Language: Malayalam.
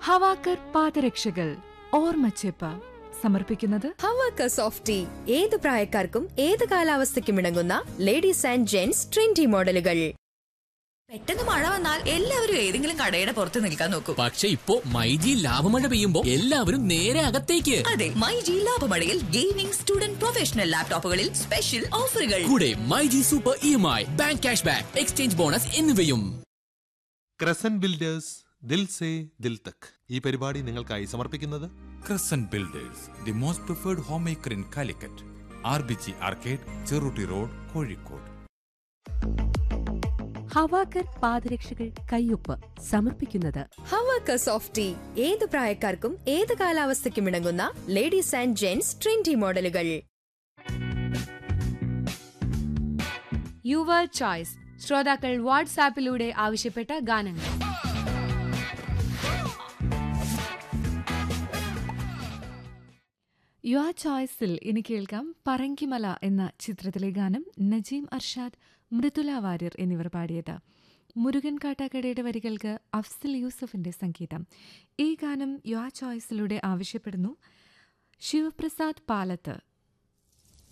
ഹവാക്കർ പാദരക്ഷകൾ ഓർമ്മച്ചെപ്പ സമർപ്പിക്കുന്നത് ഹവാക്ക സോഫ്റ്റ് ടീ ഏത് പ്രായക്കാർക്കും ഏത് കാലാവസ്ഥയ്ക്കും ഇണങ്ങുന്ന ലേഡീസ് ആൻഡ് ജെന്റ്സ് ട്രെൻഡി മോഡലുകൾ പെട്ടെന്ന് മഴ വന്നാൽ എല്ലാവരും ഏതെങ്കിലും കടയുടെ പുറത്ത് നിൽക്കാൻ നോക്കും പക്ഷെ ഇപ്പോ മൈജി ലാഭമഴ പെയ്യുമ്പോ എല്ലാവരും നേരെ അകത്തേക്ക് അതെ മൈ ജി ലാഭമഴയിൽ ഗെയിമിംഗ് സ്റ്റുഡന്റ് പ്രൊഫഷണൽ ലാപ്ടോപ്പുകളിൽ സ്പെഷ്യൽ ഓഫറുകൾ കൂടെ myG super E M I bank cashback exchange bonus എന്നിവയും ക്രസൻ ബിൽഡേഴ്സ് ദിൽ സേ ദിൽ തക് ഈ പരിപാടി നിങ്ങൾക്കായി സമർപ്പിക്കുന്നത് Crescent Builders, the most preferred homemaker in Calicut. RBG Arcade, Cheruti Road, Kozhikode. ഹവാക്കർ പാദരക്ഷകൾ കയ്യൊപ്പ് സമർപ്പിക്കുന്നത് ഹവാക്ക സോഫ്റ്റ് ടീ ഏത് പ്രായക്കാർക്കും ഏത് കാലാവസ്ഥയ്ക്കും ഇണങ്ങുന്ന ലേഡീസ് ആൻഡ് ജെന്റ്സ് ട്രെൻഡി മോഡലുകൾ യുവർ ചോയ്സ് ശ്രോതാക്കൾ വാട്സാപ്പിലൂടെ ആവശ്യപ്പെട്ട ഗാനങ്ങൾ യുവ ചോയ്സിൽ ഇനി കേൾക്കാം പറങ്കിമല എന്ന ചിത്രത്തിലെ ഗാനം നജീം അർഷാദ് മൃദുല വാര്യർ എന്നിവർ പാടിയത് മുരുകൻ കാട്ടാക്കടയുടെ വരികൾക്ക് അഫ്സൽ യൂസഫിന്റെ സംഗീതം ഈ ഗാനം യുവ ചോയ്സിലൂടെ ആവശ്യപ്പെടുന്നു ശിവപ്രസാദ് പാലത്ത്